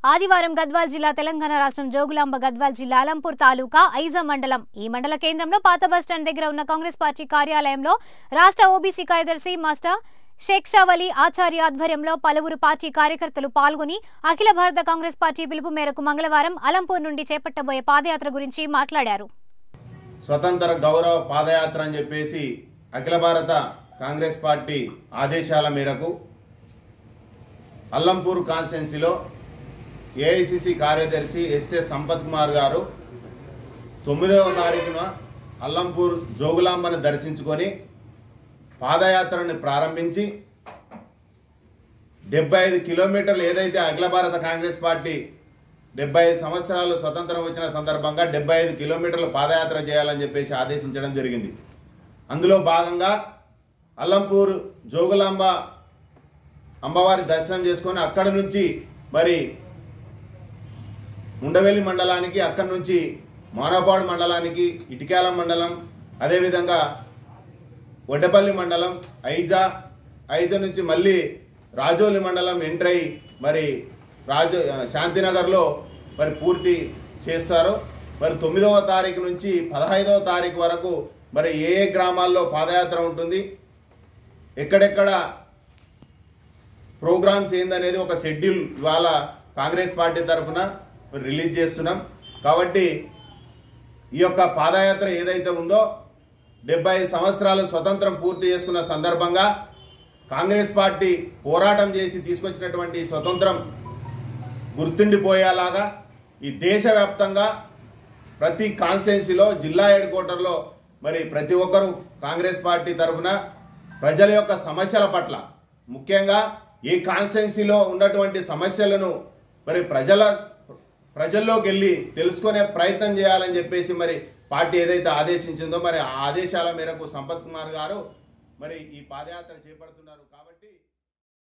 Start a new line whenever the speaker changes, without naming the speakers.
ఆదివారం గద్వాల్ జిల్లా తెలంగాణ రాష్ట్రం జోగులాంబ గద్వాల్ జిల్లా అలంపూర్ తాలూకా ఐజా మండలం ఈ మండల కేంద్రంలో పాత బస్టాండ్ దగ్గర ఉన్న కాంగ్రెస్ పార్టీ కార్యాలయంలో రాష్ట్ర ఓబీసీ కార్యదర్శి మాస్టర్ షేక్ షావలి ఆచార్య ఆధ్వర్యంలో పలువురు పార్టీ కార్యకర్తలు పాల్గొని అఖిల భారత కాంగ్రెస్ పార్టీ పిలుపు మేరకు మంగళవారం అలంపూర్ నుండి చేపట్టబోయే పాదయాత్ర గురించి మాట్లాడారు
స్వతంత్ర గౌరవ పాదయాత్ర అని చెప్పేసి అఖిల భారత కాంగ్రెస్ పార్టీ ఆదేశాల మేరకు అల్లంపూర్ కాన్స్టిట్యున్సీలో ఏఐసిసి కార్యదర్శి ఎస్ఎస్ సంపత్ కుమార్ గారు తొమ్మిదవ తారీఖున అల్లంపూర్ జోగులాంబను దర్శించుకొని పాదయాత్రని ప్రారంభించి డెబ్బై ఐదు కిలోమీటర్లు ఏదైతే అఖిల భారత కాంగ్రెస్ పార్టీ డెబ్బై ఐదు సంవత్సరాలు స్వతంత్రం వచ్చిన సందర్భంగా డెబ్బై ఐదు కిలోమీటర్లు పాదయాత్ర చేయాలని చెప్పేసి ఆదేశించడం జరిగింది అందులో భాగంగా అల్లంపూర్ జోగులాంబ అమ్మవారి దర్శనం చేసుకొని అక్కడి నుంచి మరి ఉండవెల్లి మండలానికి అక్కడి నుంచి మానవపాడు మండలానికి ఇటికాల మండలం అదేవిధంగా వడ్డపల్లి మండలం ఐజా ఐజా నుంచి మళ్ళీ రాజోలి మండలం ఎంటర్ అయి మరి రాజు శాంతినగర్లో మరి పూర్తి చేస్తారు మరి తొమ్మిదవ తారీఖు నుంచి పదహైదవ తారీఖు వరకు మరి ఏ ఏ గ్రామాల్లో పాదయాత్ర ఉంటుంది ఎక్కడెక్కడ ప్రోగ్రామ్స్ ఏందనేది ఒక షెడ్యూల్ ఇవాళ కాంగ్రెస్ పార్టీ తరఫున రిలీజ్ చేస్తున్నాం కాబట్టి ఈ యొక్క పాదయాత్ర ఏదైతే ఉందో డెబ్బై ఐదు సంవత్సరాలు స్వతంత్రం పూర్తి చేసుకున్న సందర్భంగా కాంగ్రెస్ పార్టీ పోరాటం చేసి తీసుకొచ్చినటువంటి ఈ స్వతంత్రం గుర్తుండిపోయేలాగా ఈ దేశవ్యాప్తంగా ప్రతి కాన్స్టిట్యున్సీలో జిల్లా హెడ్ క్వార్టర్లో మరి ప్రతి ఒక్కరూ కాంగ్రెస్ పార్టీ తరఫున ప్రజల యొక్క సమస్యల పట్ల ముఖ్యంగా ఈ కాన్స్టిట్యున్సీలో ఉన్నటువంటి సమస్యలను మరి ప్రజల ప్రజల్లోకి వెళ్ళి తెలుసుకునే ప్రయత్నం చేయాలని చెప్పేసి మరి పార్టీ ఏదైతే ఆదేశించిందో మరి ఆ ఆదేశాల మేరకు సంపత్ కుమార్ గారు మరి ఈ పాదయాత్ర చేపడుతున్నారు కాబట్టి